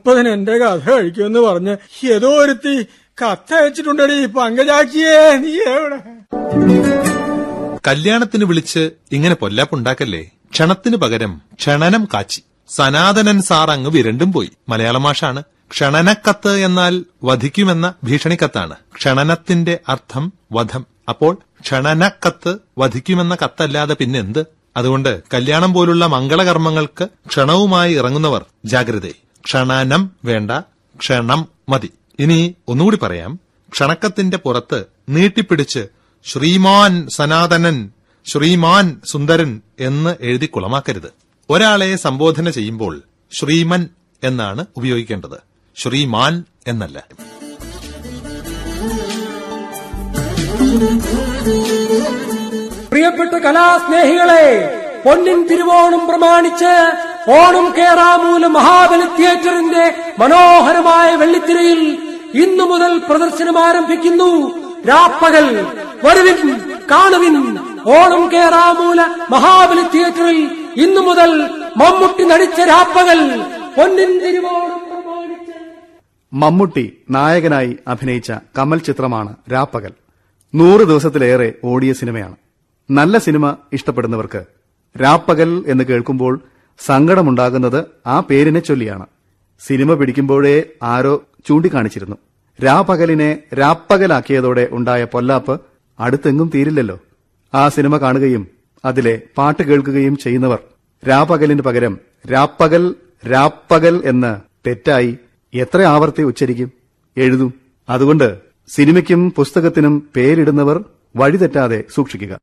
അപ്പതിന് എന്റെ കഥ കഴിക്കുമെന്ന് പറഞ്ഞ് ഏതോ ഒരുത്തി കത്തയച്ചിട്ടുണ്ടടി പങ്കജാക്കിയേ നീ എവിടെ കല്യാണത്തിന് വിളിച്ച് ഇങ്ങനെ പൊല്ലാപ്പുണ്ടാക്കല്ലേ ക്ഷണത്തിന് പകരം ക്ഷണനം കാച്ചി സനാതനൻ സാർ അങ്ങ് വിരണ്ടും പോയി മലയാള മാഷാണ് ക്ഷണനക്കത്ത് എന്നാൽ വധിക്കുമെന്ന ഭീഷണിക്കത്താണ് ക്ഷണനത്തിന്റെ അർത്ഥം വധം അപ്പോൾ ക്ഷണനക്കത്ത് വധിക്കുമെന്ന കത്തല്ലാതെ പിന്നെന്ത് അതുകൊണ്ട് കല്യാണം പോലുള്ള മംഗളകർമ്മങ്ങൾക്ക് ക്ഷണവുമായി ഇറങ്ങുന്നവർ ജാഗ്രത ക്ഷണനം വേണ്ട ക്ഷണം മതി ഇനി ഒന്നുകൂടി പറയാം ക്ഷണക്കത്തിന്റെ പുറത്ത് നീട്ടിപ്പിടിച്ച് ശ്രീമാൻ സനാതനൻ ശ്രീമാൻ സുന്ദരൻ എന്ന് എഴുതി കുളമാക്കരുത് ഒരാളെ സംബോധന ചെയ്യുമ്പോൾ ശ്രീമൻ എന്നാണ് ഉപയോഗിക്കേണ്ടത് ശ്രീമാൻ എന്നല്ല പ്രിയപ്പെട്ട കലാസ്നേഹികളെ പൊന്നിൻ തിരുവോണം പ്രമാണിച്ച് ഓണം കേറാമൂല മഹാബലി തിയേറ്ററിന്റെ മനോഹരമായ വെള്ളിത്തിരയിൽ ഇന്നു മുതൽ പ്രദർശനം ആരംഭിക്കുന്നു രാപ്പകൽ വരുവിൻ കാണുവിൻ ഓണം കേറാമൂല മഹാബലി തിയേറ്ററിൽ ഇന്നു മുതൽ മമ്മൂട്ടി നടിച്ച രാപ്പകൽ പൊന്നിൻ തിരുവോണം പ്രമാണിച്ച് മമ്മൂട്ടി നായകനായി അഭിനയിച്ച കമൽ ചിത്രമാണ് രാപ്പകൽ നൂറ് ദിവസത്തിലേറെ ഓടിയ സിനിമയാണ് നല്ല സിനിമ ഇഷ്ടപ്പെടുന്നവർക്ക് രാപ്പകൽ എന്ന് കേൾക്കുമ്പോൾ സങ്കടമുണ്ടാകുന്നത് ആ പേരിനെ ചൊല്ലിയാണ് സിനിമ പിടിക്കുമ്പോഴേ ആരോ ചൂണ്ടിക്കാണിച്ചിരുന്നു രാപ്പകലിനെ രാപ്പകലാക്കിയതോടെ ഉണ്ടായ പൊല്ലാപ്പ് അടുത്തെങ്ങും തീരില്ലല്ലോ ആ സിനിമ കാണുകയും അതിലെ പാട്ട് കേൾക്കുകയും ചെയ്യുന്നവർ രാപ്പകലിന് പകരം രാപ്പകൽ രാപ്പകൽ എന്ന് തെറ്റായി എത്ര ആവർത്തി ഉച്ചരിക്കും എഴുതും അതുകൊണ്ട് സിനിമയ്ക്കും പുസ്തകത്തിനും പേരിടുന്നവർ വഴിതെറ്റാതെ സൂക്ഷിക്കുക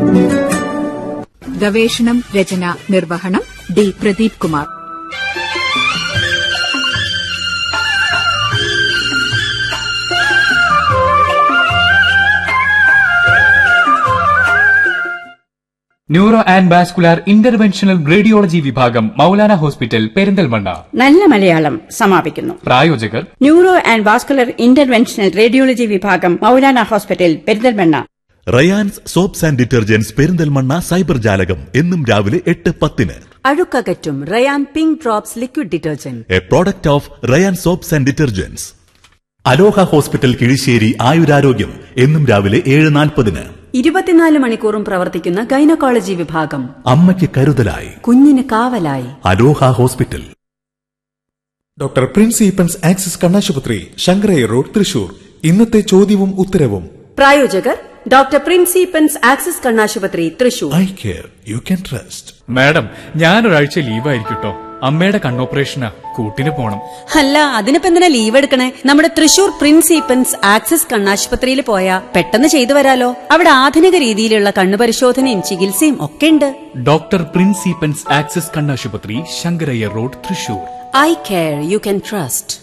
ഗവേഷണം രചന നിർവഹണം D Pradeep Kumar neuro and vascular interventional radiology വിഭാഗം മൗലാന ഹോസ്പിറ്റൽ പെരിന്തൽമണ്ണ നല്ല മലയാളം സമാപിക്കുന്നു പ്രായോജകർ neuro and vascular interventional radiology വിഭാഗം Maulana hospital Perinthalmanna Rayan's soaps and detergents Perinthalmanna cyber ജാലകം എന്നും രാവിലെ എട്ട് പത്തിന് അഴുക്കകറ്റും Rayan pink drops liquid detergent a product of Rayan soaps and detergents Aloha hospital Kizhissery ആയുരാരോഗ്യം എന്നും രാവിലെ ഏഴ് നാൽപ്പതിന് ഇരുപത്തിനാല് മണിക്കൂറും പ്രവർത്തിക്കുന്ന ഗൈനക്കോളജി വിഭാഗം അമ്മയ്ക്ക് കരുതലായി കുഞ്ഞിന് കാവലായി Aloha hospital doctor Prince Eappen's Axis കണ്ണാശുപത്രി ശങ്കരയ്യ റോഡ് തൃശൂർ ഇന്നത്തെ ചോദ്യവും ഉത്തരവും പ്രായോജകർ ഡോക്ടർ പ്രിൻസിപ്പൻസ് ആക്സിസ് കണ്ണാശുപത്രി Thrissur eye care you can trust madam ഞാനൊരാഴ്ച ലീവായിരിക്കട്ടോ അമ്മയുടെ കണ്ണോപ്പറേഷനാ കൂട്ടിന് പോണം അല്ല അതിനിപ്പോ എന്തിനാ ലീവ് എടുക്കണേ നമ്മുടെ തൃശൂർ പ്രിൻസിപ്പൻസ് ആക്സിസ് കണ്ണാശുപത്രിയിൽ പോയാ പെട്ടെന്ന് ചെയ്തു വരാലോ അവിടെ ആധുനിക രീതിയിലുള്ള കണ്ണു പരിശോധനയും ചികിത്സയും ഒക്കെ ഉണ്ട് ഡോക്ടർ പ്രിൻസിപ്പൻസ് ആക്സിസ് കണ്ണാശുപത്രി Sankarayya road Thrissur eye care you can trust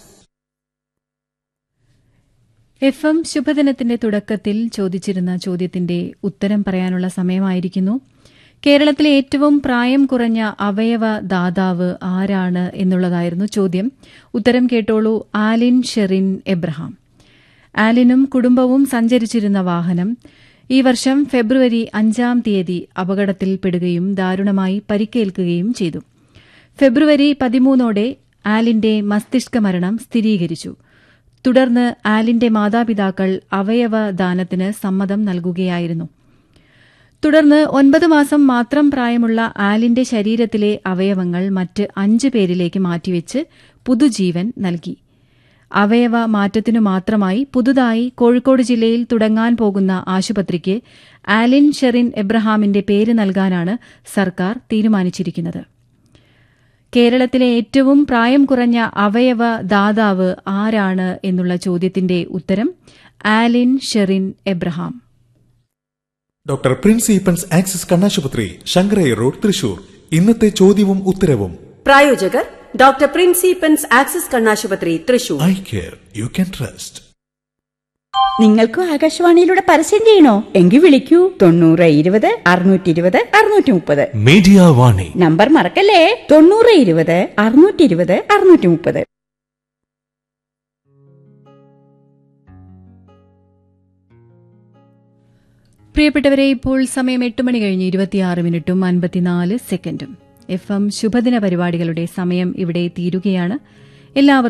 F M ശുഭദിനത്തിന്റെ തുടക്കത്തിൽ ചോദിച്ചിരുന്ന ചോദ്യത്തിന്റെ ഉത്തരം പറയാനുള്ള സമയമായിരിക്കുന്നു കേരളത്തിലെ ഏറ്റവും പ്രായം കുറഞ്ഞ അവയവ ദാതാവ് ആരാണ് എന്നുള്ളതായിരുന്നു ചോദ്യം ഉത്തരം കേട്ടോളൂ ആലിൻ ഷെറിൻ എബ്രഹാം ആലിനും കുടുംബവും സഞ്ചരിച്ചിരുന്ന വാഹനം ഈ വർഷം ഫെബ്രുവരി അഞ്ചാം തീയതി അപകടത്തിൽപ്പെടുകയും ദാരുണമായി പരിക്കേൽക്കുകയും ചെയ്തു ഫെബ്രുവരി പതിമൂന്നോടെ ആലിന്റെ മസ്തിഷ്ക മരണം സ്ഥിരീകരിച്ചു തുടർന്ന് ആലിന്റെ മാതാപിതാക്കൾ അവയവ ദാനത്തിന് സമ്മതം നൽകുകയായിരുന്നു തുടർന്ന് ഒൻപത് മാസം മാത്രം പ്രായമുള്ള ആലിന്റെ ശരീരത്തിലെ അവയവങ്ങൾ മറ്റ് അഞ്ച് പേരിലേക്ക് മാറ്റിവെച്ച് പുതുജീവൻ നൽകി അവയവ മാറ്റത്തിനു മാത്രമായി പുതുതായി കോഴിക്കോട് ജില്ലയിൽ തുടങ്ങാൻ പോകുന്ന ആശുപത്രിക്ക് ആലിൻ ഷെറിൻ എബ്രഹാമിന്റെ പേര് നൽകാനാണ് സർക്കാർ തീരുമാനിച്ചിരിക്കുന്നത് കേരളത്തിലെ ഏറ്റവും പ്രായം കുറഞ്ഞ അവയവ ദാതാവ് ആരാണ് എന്നുള്ള ചോദ്യത്തിന്റെ ഉത്തരം Alin Sherin Abraham doctor Prince Eappen's Axis കണ്ണാശുപത്രി ശങ്കരയ്യ റോഡ് തൃശൂർ ഇന്നത്തെ ചോദ്യവും ഉത്തരവും പ്രായോജകർ ഡോക്ടർ പ്രിൻസിപ്പൻസ് ആക്സിസ് കണ്ണാശുപത്രി Thrissur eye care you can trust നിങ്ങൾക്കും ആകാശവാണിയിലൂടെ പരസ്യം ചെയ്യണോ എങ്കിൽ വിളിക്കൂ തൊണ്ണൂറ് ഇരുപത് അറുന്നൂറ്റി ഇരുപത് അറുന്നൂറ്റി മുപ്പത് മീഡിയ വാണി നമ്പർ മറക്കല്ലേ തൊണ്ണൂറ് ഇരുപത് അറുന്നൂറ്റി ഇരുപത് അറുന്നൂറ്റി മുപ്പത് പ്രിയപ്പെട്ടവരെ ഇപ്പോൾ സമയം എട്ട് മണി കഴിഞ്ഞ് ഇരുപത്തിയാറ് മിനിറ്റും അൻപത്തിനാല് സെക്കൻഡും എഫ് എം ശുഭദിന പരിപാടികളുടെ സമയം ഇവിടെ തീരുകയാണ് എല്ലാവർക്കും